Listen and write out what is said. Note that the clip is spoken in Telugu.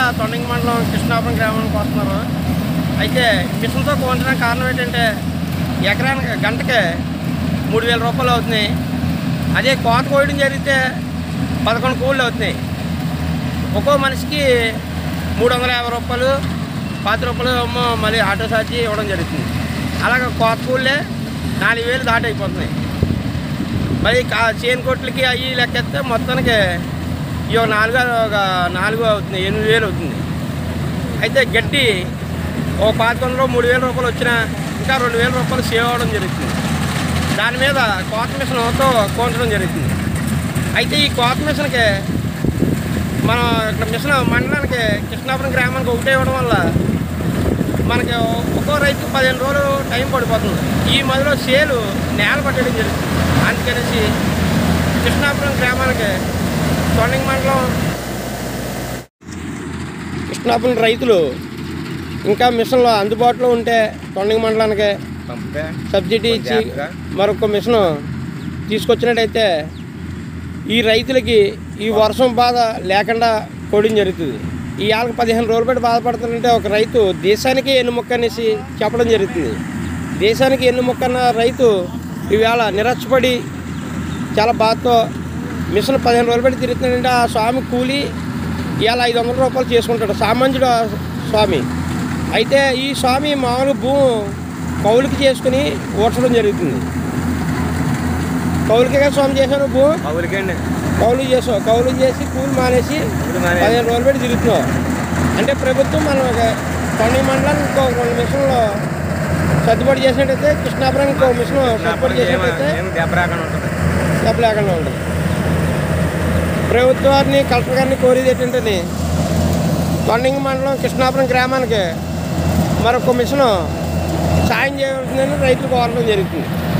తొండంగి మండలం కృష్ణాపురం గ్రామానికి వస్తున్నారు అయితే మిషన్తో కోల్చడానికి కారణం ఏంటంటే ఎకరానికి గంటకి మూడు వేల రూపాయలు అవుతున్నాయి అదే కోత కోయడం జరిగితే పదకొండు కూళ్ళు అవుతున్నాయి ఒక్కో మనిషికి మూడు వందల యాభై రూపాయలు పాతి రూపాయలు ఏమో మళ్ళీ ఆటో ఛార్జీ ఇవ్వడం జరుగుతుంది అలాగే కోత కూళ్ళే నాలుగు వేలు దాటి అయిపోతున్నాయి మరి కా చేను కొట్లకి అవి లెక్కెత్తే మొత్తానికి ఈ ఒక నాలుగు ఒక నాలుగు అవుతుంది ఎనిమిది వేలు అవుతుంది అయితే గట్టి ఓ పాతికొందలు మూడు వేల రూపాయలు వచ్చినా ఇంకా రెండు వేల రూపాయలు సేవ్ అవ్వడం జరుగుతుంది దాని మీద కోత మిషన్తో కోంచడం జరుగుతుంది అయితే ఈ కోత మిషన్కి మనం ఇక్కడ మిషన్ మండలానికి కృష్ణాపురం గ్రామానికి ఒకటే ఇవ్వడం వల్ల మనకి ఒక్కో రైతు పదిహేను రోజులు టైం పడిపోతుంది ఈ మధ్యలో సేలు నేల పట్టడం జరుగుతుంది అందుకనేసి కృష్ణాపురం గ్రామానికి తొండంగి మండలం కృష్ణాపురం రైతులు ఇంకా మిషన్లు అందుబాటులో ఉంటే తొండంగి మండలానికి పంపితే సబ్సిడీ ఇచ్చి జాగ్రత్తగా. మరొక మిషన్ తీసుకొచ్చినట్టయితే ఈ రైతులకి ఈ వర్షం బాధ లేకుండా కోయడం జరుగుతుంది ఈ ఆళ్ళకి పదిహేను రోజులు పెట్టి బాధపడుతుందంటే ఒక రైతు దేశానికి ఎన్నుముక్క అనేసి చెప్పడం జరుగుతుంది దేశానికి ఎన్నుముక్క అన్న రైతు ఈవేళ నిరచ్చపడి చాలా బాధతో మిషన్ పదిహేను రోజులు పెట్టి తిరుగుతున్నాడంటే ఆ స్వామి కూలి ఇవాళ ఐదు వందల రూపాయలు చేసుకుంటాడు సామాన్యుడు ఆ స్వామి అయితే ఈ స్వామి మామూలు భూమి కౌలుకి చేసుకుని ఓడ్చడం జరుగుతుంది కౌలుకే కదా స్వామి చేశాను భూమి కౌలుకండి కౌలు చేసావు కౌలు చేసి కూలి మానేసి కూలి మానేసి. పదిహేను రోజులు పెట్టి తిరుగుతున్నావు అంటే ప్రభుత్వం మనం ఒక తొండంగి మండలానికి ఇంకో రెండు మిషన్లు సర్దుబాటు చేసినట్టయితే కృష్ణాపురానికి ఇంకో మిషన్ సర్దుబాటు చేసినట్టయితే ఏమి దెబ్బ రాకుండా ఉంటుంది డబ్బు లేకుండా ఉంటుంది ప్రభుత్వాన్ని కలెక్టర్ గారిని కోరేది ఏంటంటే తొండంగి మండలం కృష్ణాపురం గ్రామానికి మరొక మిషన్ సాయం చేయవలసిందని రైతులు కోరడం జరుగుతుంది